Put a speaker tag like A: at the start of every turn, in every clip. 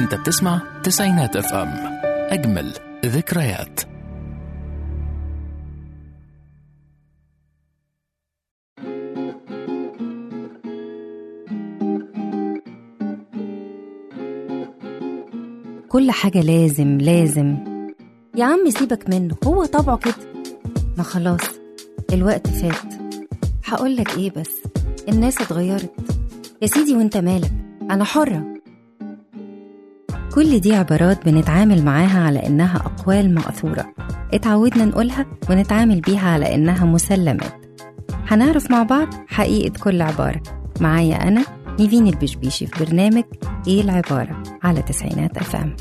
A: انت بتسمع تسعينات اف ام اجمل ذكريات
B: كل حاجة لازم لازم يا عم سيبك منه هو طبعه كده ما خلاص الوقت فات هقولك ايه بس الناس اتغيرت يا سيدي وانت مالك انا حرة كل دي عبارات بنتعامل معاها على انها اقوال مأثورة اتعودنا نقولها ونتعامل بيها على انها مسلمات هنعرف مع بعض حقيقة كل عبارة معايا أنا نيفين البشبيشي في برنامج إيه العبارة على تسعينات أف أم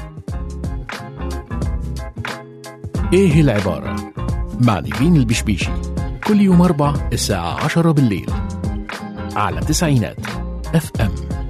A: ايه العبارة مع نيفين البشبيشي كل يوم اربع الساعة عشرة بالليل على تسعينات اف ام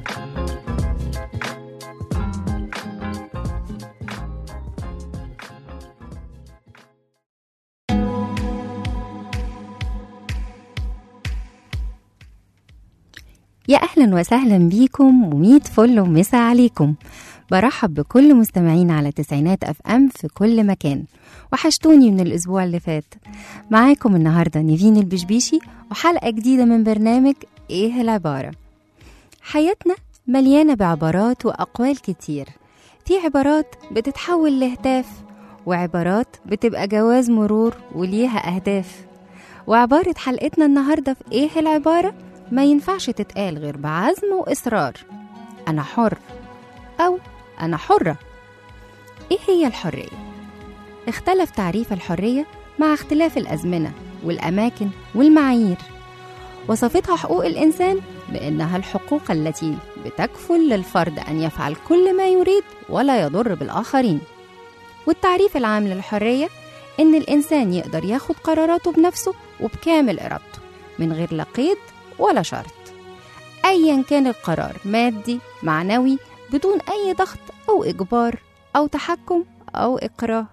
B: يا أهلا وسهلا بيكم وميت فل ومسا عليكم برحب بكل مستمعين على تسعينات أف أم في كل مكان وحشتوني من الأسبوع اللي فات معاكم النهاردة نيفين البشبيشي وحلقة جديدة من برنامج إيه العبارة حياتنا مليانة بعبارات وأقوال كتير في عبارات بتتحول لهتاف وعبارات بتبقى جواز مرور وليها أهداف وعبارة حلقتنا النهاردة في إيه العبارة ما ينفعش تتقال غير بعزم وإصرار أنا حر أو أنا حرة إيه هي الحرية؟ اختلف تعريف الحرية مع اختلاف الأزمنة والأماكن والمعايير وصفتها حقوق الإنسان بأنها الحقوق التي بتكفل للفرد أن يفعل كل ما يريد ولا يضر بالآخرين والتعريف العام للحرية إن الإنسان يقدر ياخد قراراته بنفسه وبكامل إرادته من غير لا قيد ولا شرط أيا كان القرار مادي معنوي بدون أي ضغط أو إجبار أو تحكم أو إكراه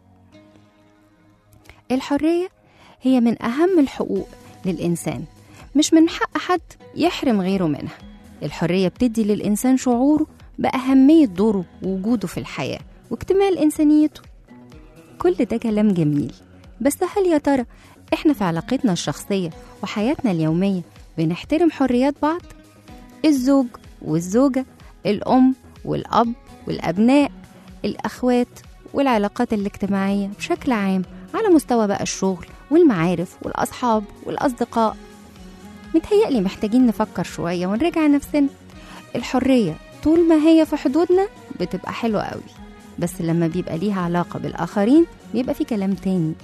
B: الحرية هي من أهم الحقوق للإنسان مش من حق حد يحرم غيره منها الحرية بتدي للإنسان شعوره بأهمية دوره ووجوده في الحياة واكتمال إنسانيته كل ده كلام جميل بس هل يا ترى إحنا في علاقتنا الشخصية وحياتنا اليومية بنحترم حريات بعض؟ الزوج والزوجة الأم والأب والأبناء الأخوات والعلاقات الاجتماعية بشكل عام على مستوى بقى الشغل والمعارف والأصحاب والأصدقاء متهيألي محتاجين نفكر شوية ونراجع نفسنا الحرية طول ما هي في حدودنا بتبقى حلوة قوي بس لما بيبقى ليها علاقة بالآخرين بيبقى في كلام تاني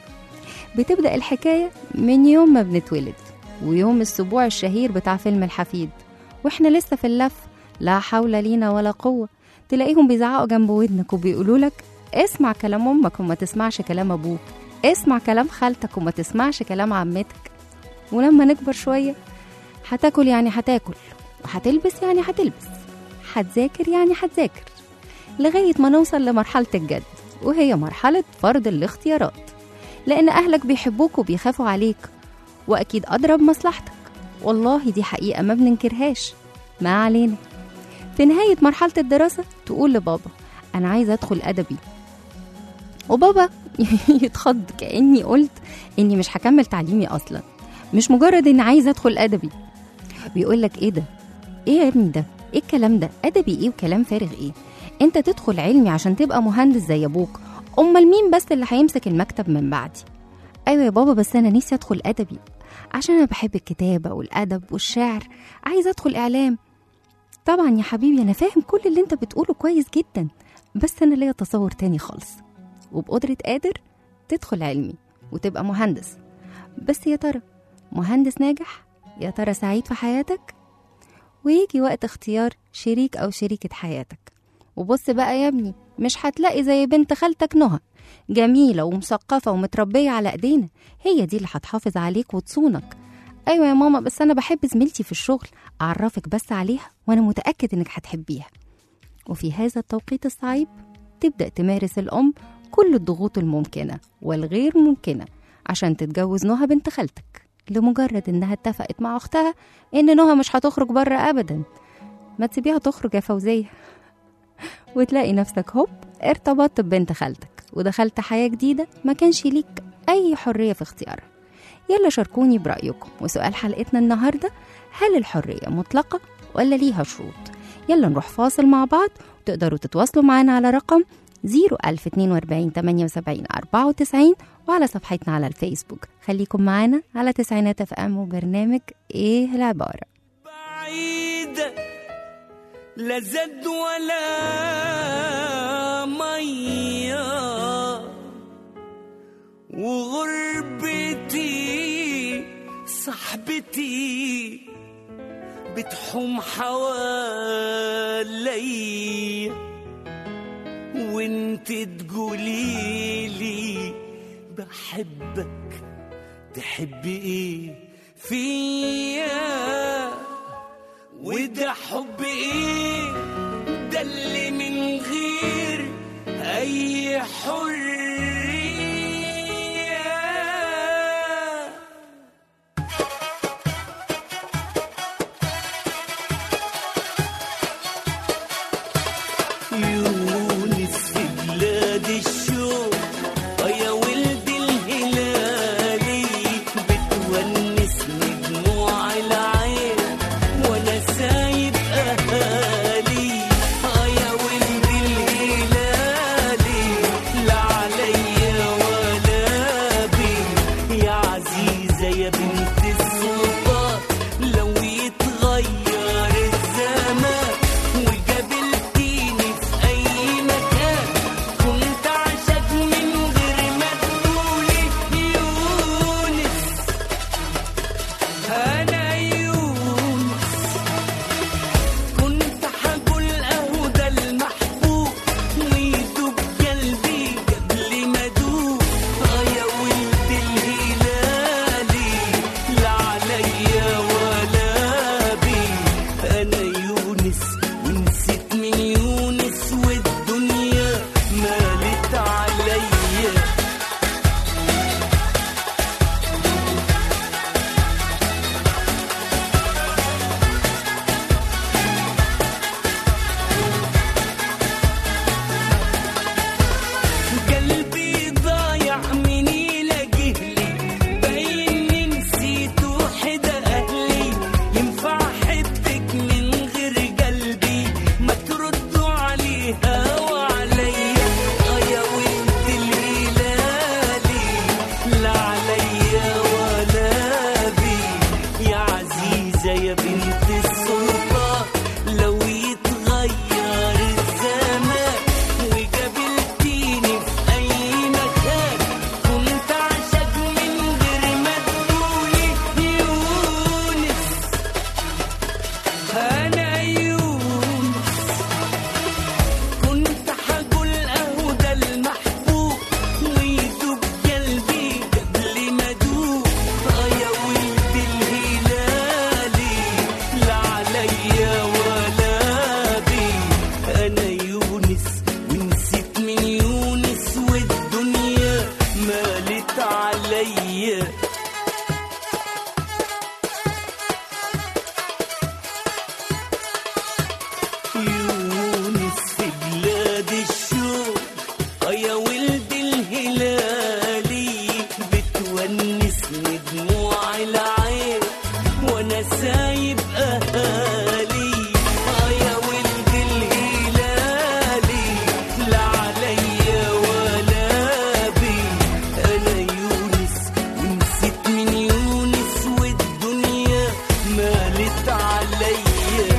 B: بتبدأ الحكاية من يوم ما بنتولد ويوم السبوع الشهير بتاع فيلم الحفيد واحنا لسه في اللف لا حول لينا ولا قوة تلاقيهم بيزعقوا جنب ودنك وبيقولوا لك اسمع كلام امك وما تسمعش كلام ابوك اسمع كلام خالتك وما تسمعش كلام عمتك ولما نكبر شوية هتاكل يعني هتاكل وهتلبس يعني هتلبس هتذاكر يعني هتذاكر لغاية ما نوصل لمرحلة الجد وهي مرحلة فرض الاختيارات لأن أهلك بيحبوك وبيخافوا عليك وأكيد أضرب مصلحتك والله دي حقيقة ما بننكرهاش ما علينا في نهاية مرحلة الدراسة تقول لبابا أنا عايزة أدخل أدبي وبابا يتخض كأني قلت إني مش هكمل تعليمي أصلا مش مجرد إني عايزة أدخل أدبي بيقول لك إيه ده؟ إيه يا ابني ده؟ إيه الكلام ده؟ أدبي إيه وكلام فارغ إيه؟ أنت تدخل علمي عشان تبقى مهندس زي أبوك أمال مين بس اللي هيمسك المكتب من بعدي؟ أيوة يا بابا بس أنا نفسي أدخل أدبي عشان أنا بحب الكتابة والأدب والشعر عايزة أدخل إعلام طبعا يا حبيبي أنا فاهم كل اللي أنت بتقوله كويس جدا بس أنا ليا تصور تاني خالص وبقدرة قادر تدخل علمي وتبقى مهندس بس يا ترى مهندس ناجح يا ترى سعيد في حياتك ويجي وقت اختيار شريك أو شريكة حياتك وبص بقى يا ابني مش هتلاقي زي بنت خالتك نهى جميلة ومثقفة ومتربية على ايدينا هي دي اللي هتحافظ عليك وتصونك ايوه يا ماما بس انا بحب زميلتي في الشغل اعرفك بس عليها وانا متأكد انك هتحبيها وفي هذا التوقيت الصعيب تبدأ تمارس الأم كل الضغوط الممكنة والغير ممكنة عشان تتجوز نهى بنت خالتك لمجرد انها اتفقت مع اختها ان نهى مش هتخرج بره ابدا ما تسيبيها تخرج يا فوزية وتلاقي نفسك هوب ارتبطت ببنت خالتك ودخلت حياة جديدة ما كانش ليك أي حرية في اختيارها يلا شاركوني برأيكم وسؤال حلقتنا النهاردة هل الحرية مطلقة ولا ليها شروط يلا نروح فاصل مع بعض وتقدروا تتواصلوا معنا على رقم 01042 78 94 وعلى صفحتنا على الفيسبوك خليكم معانا على تسعينات اف ام وبرنامج ايه العبارة
C: بعيدة لا زاد ولا مية وغربتي صاحبتي بتحوم حوالي وانت تقوليلي بحبك تحبي ايه فيا وده حب ايه ده اللي من غير اي حريه يونس في بلاد الشوق يا ولد الهلالي بتونسني دموع العين وانا سايب اهالي آه يا ولد الهلالي لا عليا ولا بي يا عزيزة يا بنت السلطان لو يتغير الزمان وقابلتيني في أي مكان كنت عاشق من غير ما تقولي يونس أنا يونس كنت حقول أهو ده المحبوب ويدوب قلبي قبل ما أدوب آه يا ولد الهلالي لا عليا ولا بي أنا يونس ونسيت من يونس والدنيا مالت عليا قلبي ضايع من يلاقيه لي باين نسيت وحدة أهلي ينفع أحبك من غير قلبي ما تردوا عليها وعليا آه يا ولد الهلالي لا عليا ولا بي يا عزيزة يا بنت السلطان لو يتغير الزمان وقابلتيني في أي مكان كنت عاشق من غير ما تقولي يونس أنا يونس كنت حقول أهو ده المحبوب ويدوب قلبي قبل ما أدوب آه يا ولد الهلالي لا عليا ولا بي أنا يونس ونسيت من يونس والدنيا مالت عليا يونس في بلاد الشوق آه يا ولد الهلالي بتونسني دموع العين وانا سايب اهالي آه يا ولد الهلالي لا عليا ولا بي انا يونس ونسيت من يونس والدنيا مالت عليا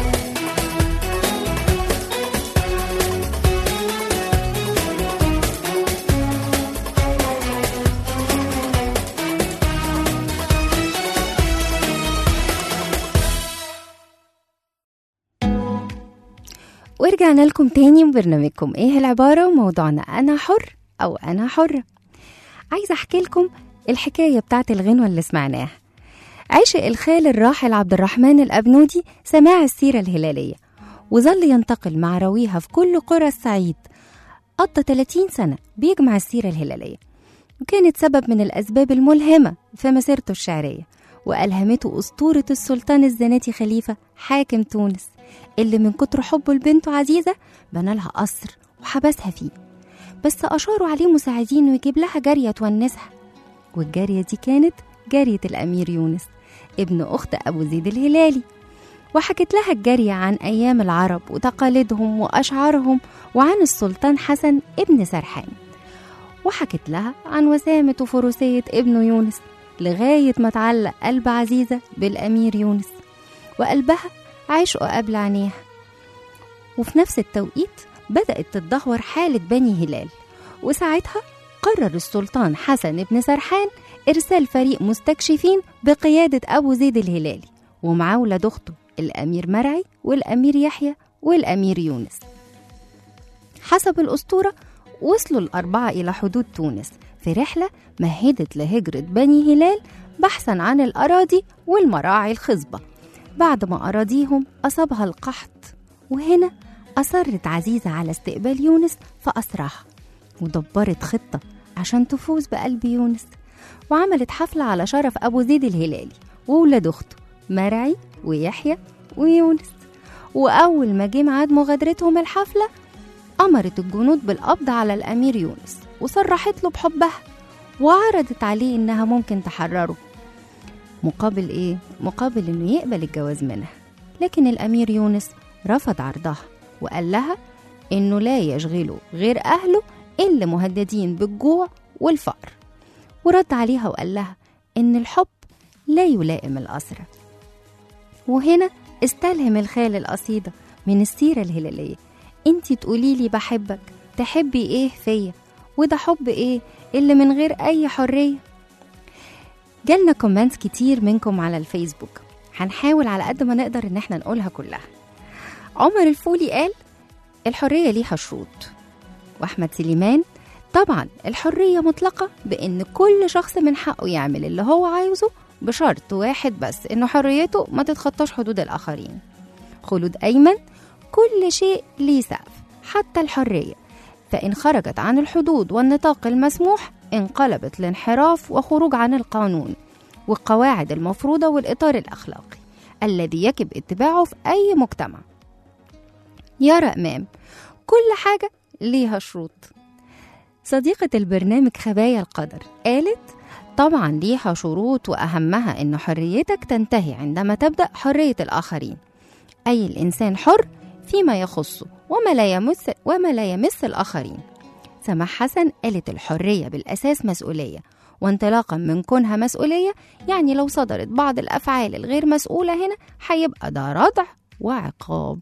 B: ورجعنا لكم تاني وبرنامجكم ايه العبارة وموضوعنا أنا حر أو أنا حرة عايزة أحكي لكم الحكاية بتاعت الغنوة اللي سمعناها عشق الخال الراحل عبد الرحمن الأبنودي سماع السيرة الهلالية وظل ينتقل مع راويها في كل قرى الصعيد قضى 30 سنة بيجمع السيرة الهلالية وكانت سبب من الأسباب الملهمة في مسيرته الشعرية وألهمته أسطورة السلطان الزناتي خليفة حاكم تونس اللي من كتر حبه لبنته عزيزة بنى لها قصر وحبسها فيه بس أشاروا عليه مساعدين ويجيب لها جارية تونسها والجارية دي كانت جارية الأمير يونس ابن أخت أبو زيد الهلالي وحكت لها الجارية عن أيام العرب وتقاليدهم وأشعارهم وعن السلطان حسن ابن سرحان وحكت لها عن وسامة وفروسية ابنه يونس لغاية ما تعلق قلب عزيزة بالأمير يونس وقلبها عشقه قبل عينيها وفي نفس التوقيت بدأت تتدهور حالة بني هلال وساعتها قرر السلطان حسن بن سرحان إرسال فريق مستكشفين بقيادة أبو زيد الهلالي ومعاه ولاد أخته الأمير مرعي والأمير يحيى والأمير يونس حسب الأسطورة وصلوا الأربعة إلى حدود تونس في رحلة مهدت لهجرة بني هلال بحثا عن الأراضي والمراعي الخصبة بعد ما أراضيهم أصابها القحط وهنا أصرت عزيزة على استقبال يونس فأسرها ودبرت خطة عشان تفوز بقلب يونس وعملت حفلة على شرف أبو زيد الهلالي وولاد أخته مرعي ويحيى ويونس وأول ما جه ميعاد مغادرتهم الحفلة أمرت الجنود بالقبض على الأمير يونس وصرحت له بحبها وعرضت عليه إنها ممكن تحرره مقابل إيه؟ مقابل إنه يقبل الجواز منها لكن الأمير يونس رفض عرضها وقال لها إنه لا يشغله غير أهله اللي مهددين بالجوع والفقر ورد عليها وقال لها إن الحب لا يلائم الأسرة وهنا استلهم الخال القصيدة من السيرة الهلالية انتي تقولي لي بحبك تحبي ايه فيا وده حب ايه اللي من غير اي حرية جالنا كومنتس كتير منكم على الفيسبوك هنحاول على قد ما نقدر ان احنا نقولها كلها عمر الفولي قال الحرية ليها شروط واحمد سليمان طبعا الحرية مطلقة بان كل شخص من حقه يعمل اللي هو عايزه بشرط واحد بس انه حريته ما تتخطاش حدود الاخرين خلود ايمن كل شيء ليه سقف حتى الحرية فإن خرجت عن الحدود والنطاق المسموح انقلبت لانحراف وخروج عن القانون والقواعد المفروضة والإطار الأخلاقي الذي يجب اتباعه في أي مجتمع يارا إمام كل حاجة ليها شروط صديقة البرنامج خبايا القدر قالت طبعا ليها شروط وأهمها إن حريتك تنتهي عندما تبدأ حرية الآخرين أي الإنسان حر فيما يخصه وما لا يمس وما لا يمس الآخرين سماح حسن قالت الحرية بالأساس مسؤولية وانطلاقا من كونها مسؤولية يعني لو صدرت بعض الأفعال الغير مسؤولة هنا هيبقى ده ردع وعقاب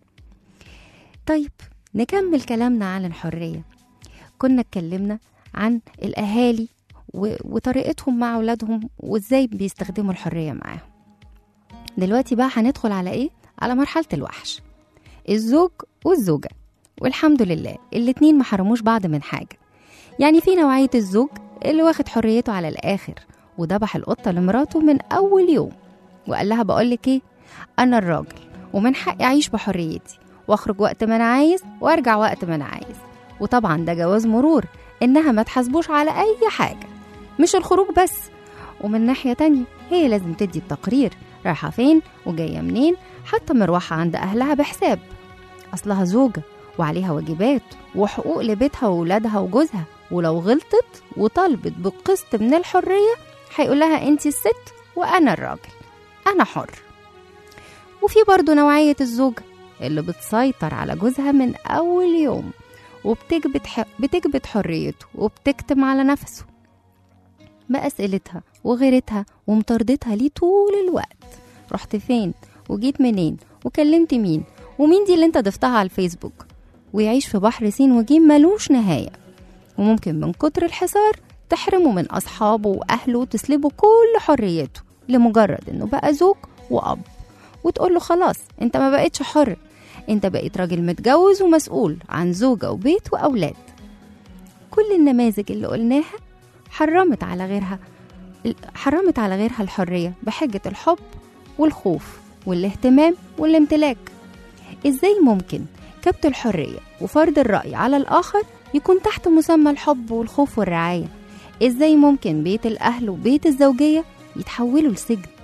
B: طيب نكمل كلامنا عن الحرية كنا اتكلمنا عن الأهالي و- وطريقتهم مع أولادهم وإزاي بيستخدموا الحرية معاهم دلوقتي بقى هندخل على إيه؟ على مرحلة الوحش الزوج والزوجة والحمد لله الاتنين ما حرموش بعض من حاجة يعني في نوعية الزوج اللي واخد حريته على الآخر وذبح القطة لمراته من أول يوم وقال لها بقولك إيه أنا الراجل ومن حقي أعيش بحريتي وأخرج وقت ما أنا عايز وأرجع وقت ما أنا عايز وطبعا ده جواز مرور إنها ما تحاسبوش على أي حاجة مش الخروج بس ومن ناحية تانية هي لازم تدي التقرير رايحة فين وجاية منين حتى مروحة عند أهلها بحساب أصلها زوجة وعليها واجبات وحقوق لبيتها وولادها وجوزها ولو غلطت وطلبت بقسط من الحرية هيقول لها أنت الست وأنا الراجل أنا حر وفي برضه نوعية الزوجة اللي بتسيطر على جوزها من أول يوم وبتكبت ح... بتكبت حريته وبتكتم على نفسه بأسئلتها وغيرتها ومطاردتها ليه طول الوقت رحت فين وجيت منين وكلمت مين ومين دي اللي انت ضفتها على الفيسبوك ويعيش في بحر سين وجيم ملوش نهاية وممكن من كتر الحصار تحرمه من أصحابه وأهله وتسلبه كل حريته لمجرد إنه بقى زوج وأب وتقول له خلاص انت ما بقتش حر انت بقيت راجل متجوز ومسؤول عن زوجة وبيت وأولاد كل النماذج اللي قلناها حرمت على غيرها حرمت على غيرها الحرية بحجة الحب والخوف والاهتمام والامتلاك ازاي ممكن كبت الحرية وفرض الرأي على الآخر يكون تحت مسمى الحب والخوف والرعاية ازاي ممكن بيت الأهل وبيت الزوجية يتحولوا لسجن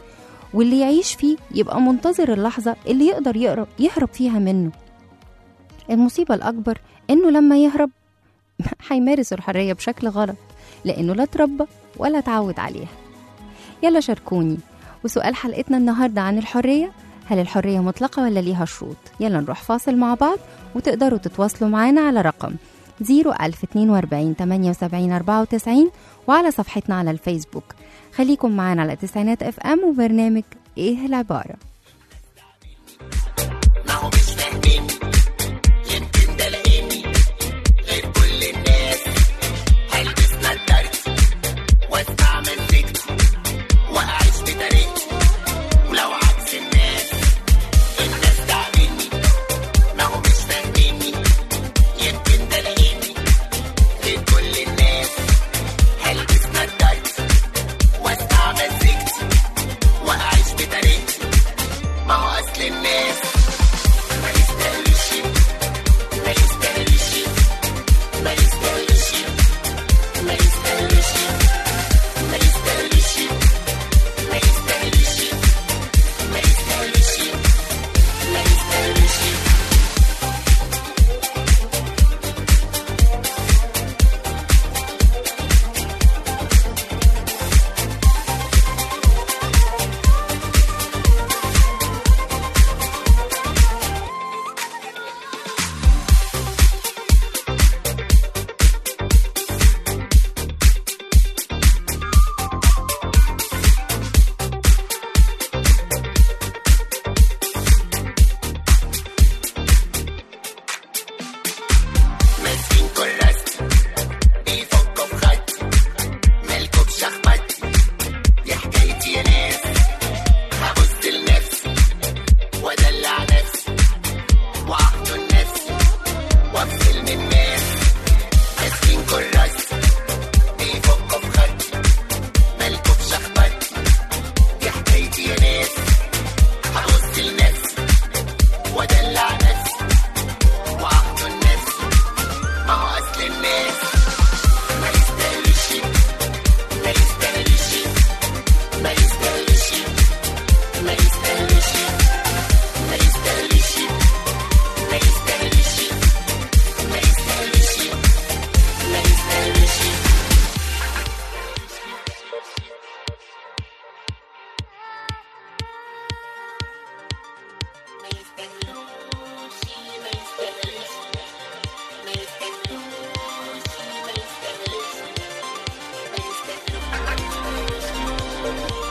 B: واللي يعيش فيه يبقى منتظر اللحظة اللي يقدر يقرب يهرب فيها منه المصيبة الأكبر إنه لما يهرب هيمارس الحرية بشكل غلط لأنه لا اتربى ولا اتعود عليها يلا شاركوني وسؤال حلقتنا النهاردة عن الحرية هل الحرية مطلقة ولا ليها شروط؟ يلا نروح فاصل مع بعض وتقدروا تتواصلوا معانا على رقم 01042 78 94 وعلى صفحتنا على الفيسبوك خليكم معانا على تسعينات اف ام وبرنامج ايه العبارة
D: ما هو مش فاهمين يمكن ده لقيني غير كل الناس هلبس نضارتي واستعمل فكري واعيش بطريقتي ولو عكس الناس الناس تعبيني ما هو مش فاهميني يمكن ده لقيني غير كل الناس هلبس نضارتي واستعمل فكري واعيش بطريقتي ما هو اصل الناس ما يستاهلش ما يستاهلش ما يستاهلش ما يستاهلش ما يستاهلش ما يستاهلش ما يستاهلش ما يستاهلش ماسكين كراستي بيفكوا في خدي مالكوا بشخبطي دي حكايتي يا ناس هبص لنفسي وادلع نفسي واحضن نفسي وافصل من الناس ماسكين كراستي بيفكوا في خدي مالكوا بشخبطي دي حكايتي يا ناس هبص لنفسي وادلع نفسي واحضن نفسي ما هو اصل الناس ما يستاهلش ما يستاهلش ما يستاهلش ما يستاهلش ما يستاهلش ما يستاهلش ما يستاهلش ما يستاهلش ما يستاهلوش ما يستاهلش ما يستاهلوش ما يستاهلش ما يستاهلوش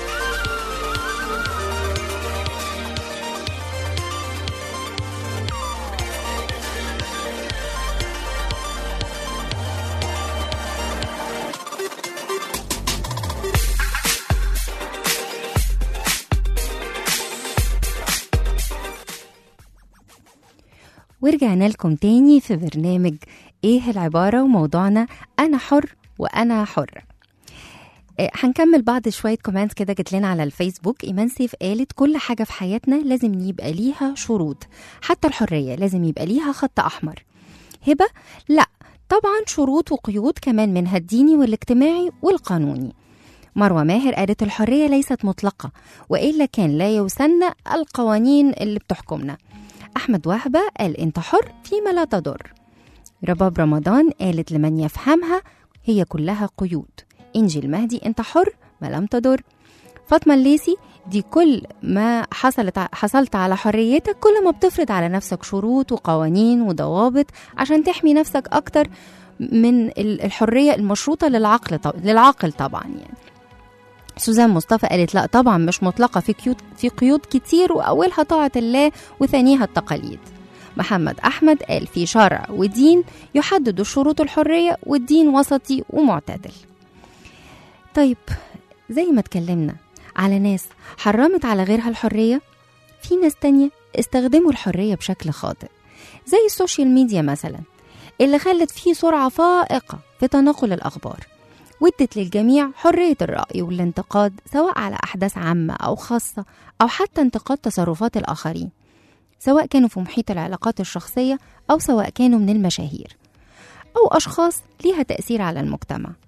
B: ورجعنا لكم تاني في برنامج ايه العبارة وموضوعنا انا حر وانا حر آه، هنكمل بعض شوية كومنتس كده جت لنا على الفيسبوك إيمان سيف قالت كل حاجة في حياتنا لازم يبقى ليها شروط حتى الحرية لازم يبقى ليها خط أحمر هبة لا طبعا شروط وقيود كمان منها الديني والاجتماعي والقانوني مروة ماهر قالت الحرية ليست مطلقة وإلا كان لا يسنى القوانين اللي بتحكمنا أحمد وهبة قال أنت حر فيما لا تضر رباب رمضان قالت لمن يفهمها هي كلها قيود إنجي المهدي أنت حر ما لم تضر فاطمة الليسي دي كل ما حصلت حصلت على حريتك كل ما بتفرض على نفسك شروط وقوانين وضوابط عشان تحمي نفسك أكتر من ال- الحرية المشروطة للعقل طب... للعاقل طبعا يعني سوزان مصطفى قالت لا طبعا مش مطلقة في قيود في قيود كتير وأولها طاعة الله وثانيها التقاليد محمد أحمد قال في شرع ودين يحدد شروط الحرية والدين وسطي ومعتدل طيب زي ما اتكلمنا على ناس حرمت على غيرها الحرية في ناس تانية استخدموا الحرية بشكل خاطئ زي السوشيال ميديا مثلا اللي خلت فيه سرعة فائقة في تناقل الأخبار وادت للجميع حرية الرأي والانتقاد سواء على أحداث عامة أو خاصة أو حتى انتقاد تصرفات الآخرين سواء كانوا في محيط العلاقات الشخصية أو سواء كانوا من المشاهير أو أشخاص ليها تأثير على المجتمع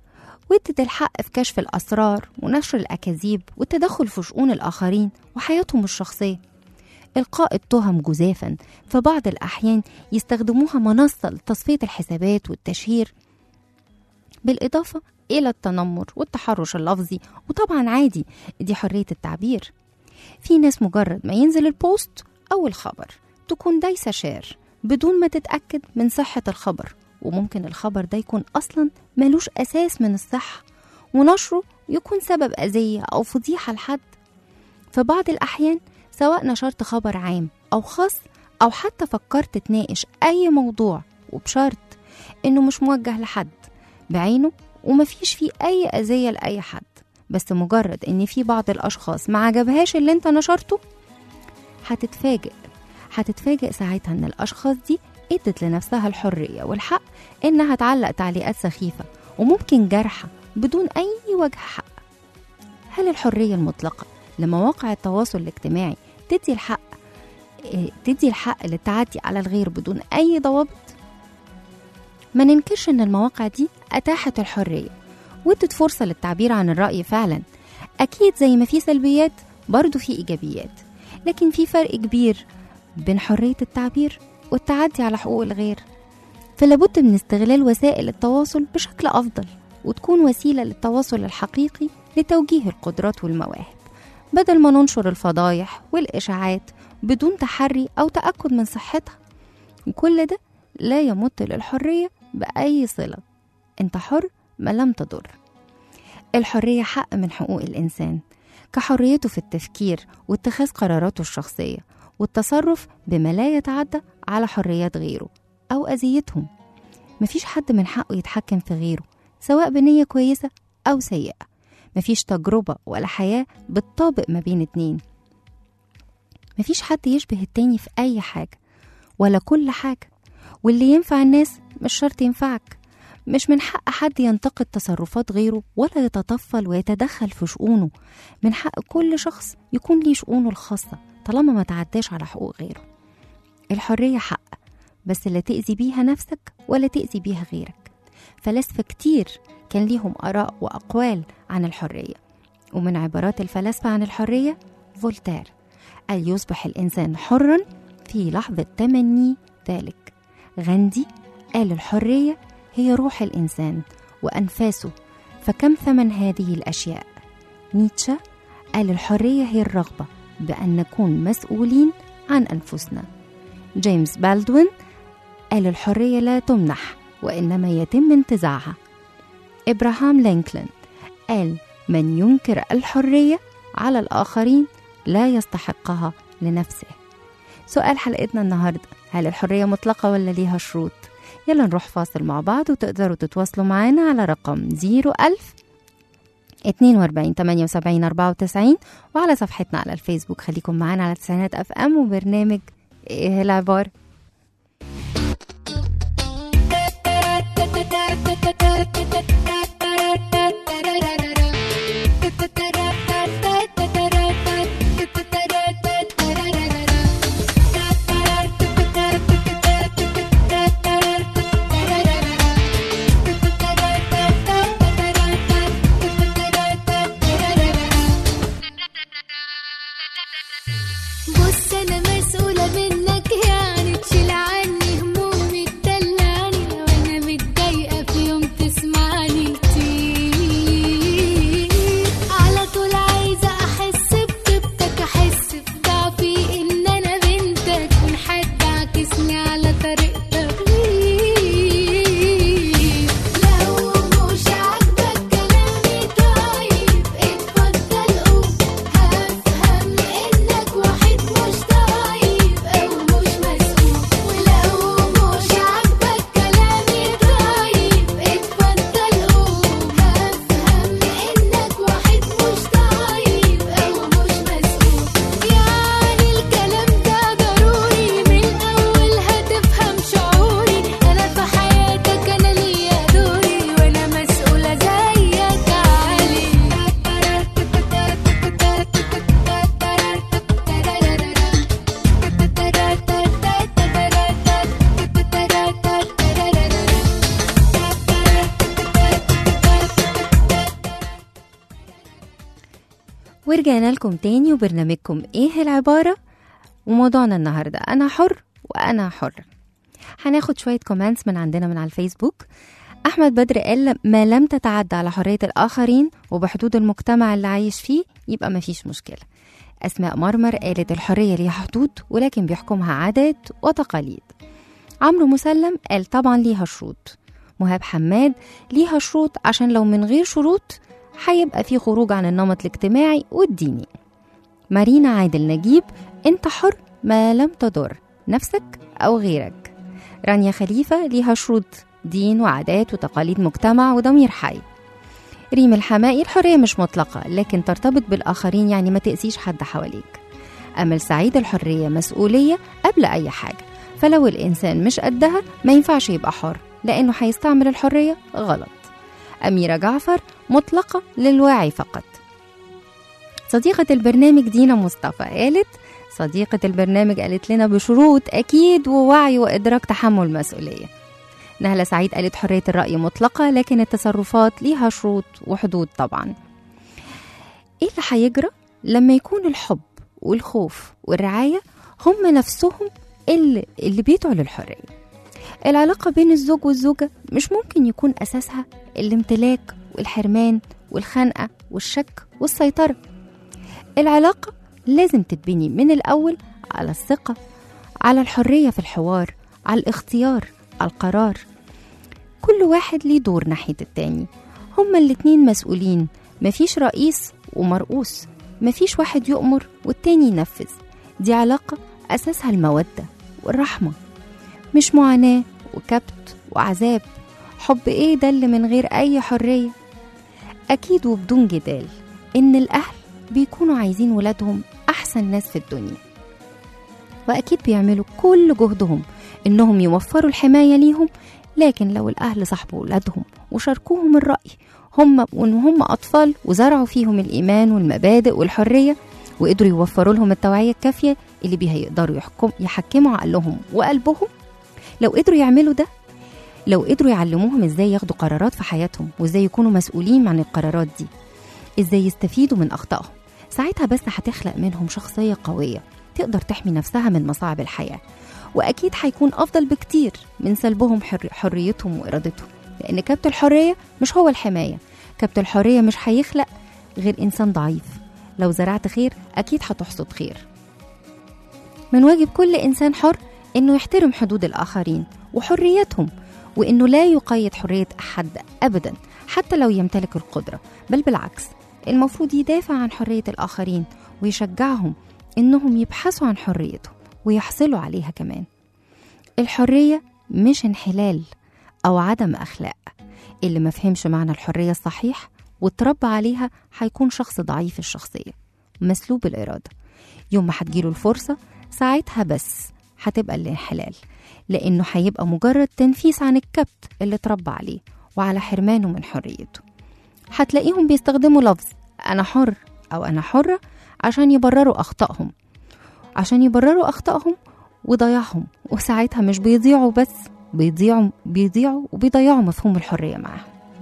B: وادت الحق في كشف الأسرار ونشر الأكاذيب والتدخل في شؤون الآخرين وحياتهم الشخصية إلقاء التهم جزافا في بعض الأحيان يستخدموها منصة لتصفية الحسابات والتشهير بالإضافة إلى التنمر والتحرش اللفظي وطبعا عادي دي حرية التعبير في ناس مجرد ما ينزل البوست أو الخبر تكون دايسة شير بدون ما تتأكد من صحة الخبر وممكن الخبر ده يكون أصلا ملوش أساس من الصحة ونشره يكون سبب أذية أو فضيحة لحد في بعض الأحيان سواء نشرت خبر عام أو خاص أو حتى فكرت تناقش أي موضوع وبشرط إنه مش موجه لحد بعينه ومفيش فيه أي أذية لأي حد بس مجرد إن في بعض الأشخاص ما عجبهاش اللي أنت نشرته هتتفاجئ هتتفاجئ ساعتها إن الأشخاص دي ادت لنفسها الحرية والحق إنها تعلق تعليقات سخيفة وممكن جارحة بدون أي وجه حق هل الحرية المطلقة لمواقع التواصل الاجتماعي تدي الحق إيه، تدي الحق للتعدي على الغير بدون أي ضوابط؟ ما ننكرش إن المواقع دي أتاحت الحرية وادت فرصة للتعبير عن الرأي فعلا أكيد زي ما في سلبيات برضو في إيجابيات لكن في فرق كبير بين حرية التعبير والتعدي على حقوق الغير فلابد من استغلال وسائل التواصل بشكل أفضل وتكون وسيلة للتواصل الحقيقي لتوجيه القدرات والمواهب بدل ما ننشر الفضايح والإشاعات بدون تحري أو تأكد من صحتها وكل ده لا يمت للحرية بأي صلة أنت حر ما لم تضر الحرية حق من حقوق الإنسان كحريته في التفكير واتخاذ قراراته الشخصية والتصرف بما لا يتعدى على حريات غيره أو أذيتهم مفيش حد من حقه يتحكم في غيره سواء بنية كويسة أو سيئة مفيش تجربة ولا حياة بتطابق ما بين اتنين مفيش حد يشبه التاني في أي حاجة ولا كل حاجة واللي ينفع الناس مش شرط ينفعك مش من حق حد ينتقد تصرفات غيره ولا يتطفل ويتدخل في شؤونه من حق كل شخص يكون ليه شؤونه الخاصة طالما ما تعداش على حقوق غيره الحرية حق بس لا تأذي بيها نفسك ولا تأذي بيها غيرك فلاسفة كتير كان ليهم آراء وأقوال عن الحرية ومن عبارات الفلاسفة عن الحرية فولتير قال يصبح الإنسان حرا في لحظة تمني ذلك غاندي قال الحرية هي روح الإنسان وأنفاسه فكم ثمن هذه الأشياء نيتشه قال الحرية هي الرغبة بأن نكون مسؤولين عن أنفسنا جيمس بالدوين قال الحرية لا تمنح وإنما يتم انتزاعها إبراهام لينكولن قال من ينكر الحرية على الآخرين لا يستحقها لنفسه سؤال حلقتنا النهاردة هل الحرية مطلقة ولا ليها شروط؟ يلا نروح فاصل مع بعض وتقدروا تتواصلوا معانا على رقم 01000 42 78 94 وعلى صفحتنا على الفيسبوك خليكم معانا على تسعينات اف ام وبرنامج ايه العبارة
E: بص انا مسؤولة منك يعني
B: ورجعنا لكم تاني وبرنامجكم ايه العبارة وموضوعنا النهاردة أنا حر وأنا حر هناخد شوية كومنتس من عندنا من على الفيسبوك أحمد بدر قال ما لم تتعدى على حرية الآخرين وبحدود المجتمع اللي عايش فيه يبقى مفيش مشكلة أسماء مرمر قالت الحرية ليها حدود ولكن بيحكمها عادات وتقاليد عمرو مسلم قال طبعا ليها شروط مهاب حماد ليها شروط عشان لو من غير شروط هيبقى في خروج عن النمط الاجتماعي والديني مارينا عادل نجيب انت حر ما لم تضر نفسك أو غيرك رانيا خليفة ليها شروط دين وعادات وتقاليد مجتمع وضمير حي ريم الحمائي الحرية مش مطلقة لكن ترتبط بالآخرين يعني ما تأذيش حد حواليك أمل سعيد الحرية مسؤولية قبل أي حاجة فلو الإنسان مش قدها ما ينفعش يبقى حر لأنه هيستعمل الحرية غلط أميرة جعفر مطلقة للواعي فقط صديقة البرنامج دينا مصطفى قالت صديقة البرنامج قالت لنا بشروط أكيد ووعي وإدراك تحمل مسؤولية نهلة سعيد قالت حرية الرأي مطلقة لكن التصرفات ليها شروط وحدود طبعا إيه اللي هيجرى لما يكون الحب والخوف والرعاية هم نفسهم اللي, اللي بيدعوا للحرية العلاقة بين الزوج والزوجة مش ممكن يكون أساسها الامتلاك والحرمان والخنقة والشك والسيطرة العلاقة لازم تتبني من الأول على الثقة على الحرية في الحوار على الاختيار على القرار كل واحد ليه دور ناحية التاني هما الاتنين مسؤولين مفيش رئيس ومرؤوس مفيش واحد يؤمر والتاني ينفذ دي علاقة أساسها المودة والرحمة مش معاناة وكبت وعذاب حب ايه ده اللي من غير أي حرية أكيد وبدون جدال إن الأهل بيكونوا عايزين ولادهم أحسن ناس في الدنيا وأكيد بيعملوا كل جهدهم إنهم يوفروا الحماية ليهم لكن لو الأهل صاحبوا ولادهم وشاركوهم الرأي هم وإن هم أطفال وزرعوا فيهم الإيمان والمبادئ والحرية وقدروا يوفروا لهم التوعية الكافية اللي بيها يقدروا يحكم يحكموا عقلهم وقلبهم لو قدروا يعملوا ده لو قدروا يعلموهم ازاي ياخدوا قرارات في حياتهم وازاي يكونوا مسؤولين عن القرارات دي ازاي يستفيدوا من اخطائهم ساعتها بس هتخلق منهم شخصية قوية تقدر تحمي نفسها من مصاعب الحياة وأكيد هيكون أفضل بكتير من سلبهم حر حريتهم وإرادتهم لأن كبت الحرية مش هو الحماية كبت الحرية مش هيخلق غير إنسان ضعيف لو زرعت خير أكيد هتحصد خير من واجب كل إنسان حر إنه يحترم حدود الآخرين وحريتهم وإنه لا يقيد حرية أحد أبدا حتى لو يمتلك القدرة بل بالعكس المفروض يدافع عن حرية الآخرين ويشجعهم إنهم يبحثوا عن حريتهم ويحصلوا عليها كمان الحرية مش انحلال أو عدم أخلاق اللي ما فهمش معنى الحرية الصحيح واتربى عليها هيكون شخص ضعيف الشخصية مسلوب الإرادة يوم ما هتجيله الفرصة ساعتها بس هتبقى الانحلال لأنه هيبقى مجرد تنفيس عن الكبت اللي اتربى عليه وعلى حرمانه من حريته هتلاقيهم بيستخدموا لفظ أنا حر أو أنا حرة عشان يبرروا أخطائهم عشان يبرروا أخطائهم وضياعهم وساعتها مش بيضيعوا بس بيضيعوا بيضيعوا وبيضيعوا مفهوم الحرية معاهم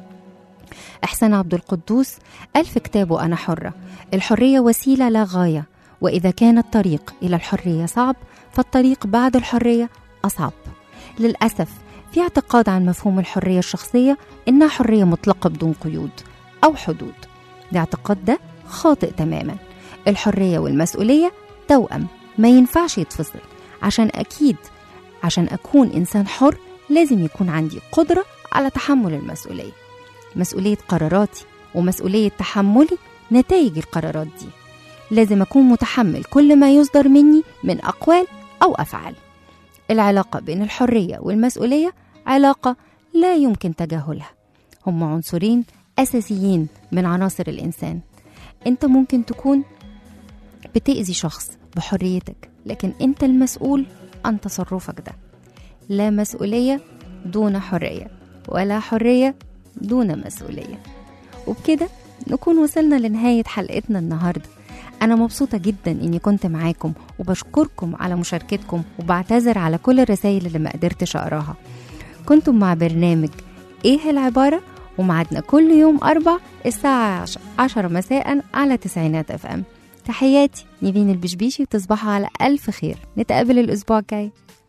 B: إحسان عبد القدوس قال في كتابه أنا حرة الحرية وسيلة لا غاية وإذا كان الطريق إلى الحرية صعب فالطريق بعد الحرية أصعب للأسف في اعتقاد عن مفهوم الحرية الشخصية إنها حرية مطلقة بدون قيود أو حدود الاعتقاد ده خاطئ تماما الحرية والمسؤولية توأم ما ينفعش يتفصل عشان أكيد عشان أكون إنسان حر لازم يكون عندي قدرة على تحمل المسؤولية مسؤولية قراراتي ومسؤولية تحملي نتائج القرارات دي لازم أكون متحمل كل ما يصدر مني من أقوال أو أفعال العلاقة بين الحرية والمسؤولية علاقة لا يمكن تجاهلها هم عنصرين أساسيين من عناصر الإنسان أنت ممكن تكون بتأذي شخص بحريتك لكن أنت المسؤول عن تصرفك ده لا مسؤولية دون حرية ولا حرية دون مسؤولية وبكده نكون وصلنا لنهاية حلقتنا النهاردة أنا مبسوطة جدا إني كنت معاكم وبشكركم على مشاركتكم وبعتذر على كل الرسائل اللي ما قدرتش أقراها كنتم مع برنامج إيه العبارة ومعادنا كل يوم أربع الساعة عش- عشرة مساء على تسعينات اف ام تحياتي نيفين البشبيشي وتصبحوا على ألف خير نتقابل الأسبوع الجاي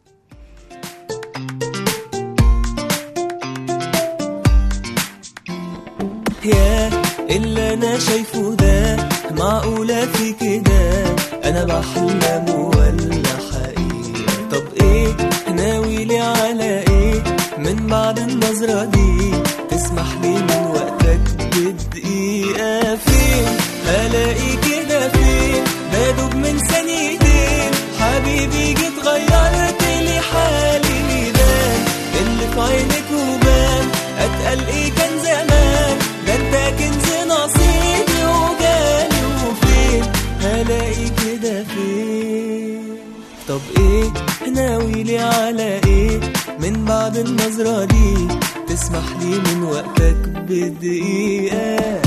C: يا اللي انا شايفه ده معقولة في كده انا بحلم ولا حقيقة طب ايه ناوي لي على ايه من بعد النظرة دي تسمح لي من وقتك بدقيقة فين هلاقي كده فين بدوب من ثانيتين حبيبي جيت غيرت لي حالي ميدان اللي في عينك وبان اتقل ايه كان زمان ده انت كنز نصيبي وجالي وفين هلاقي كده فين طب ايه ناوي لي على ايه من بعد النظرة دي تسمح لي من وقتك بدقيقة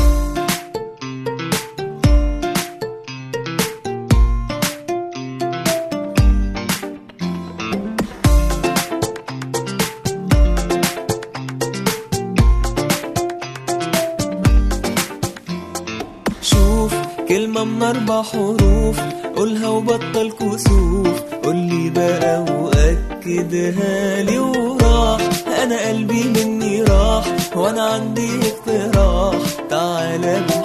C: شوف كلمة من أربع حروف قولها وبطل كسوف قولي بقى وأكدها لي وراح أنا قلبي مني راح وأنا عندي اقتراح تعالى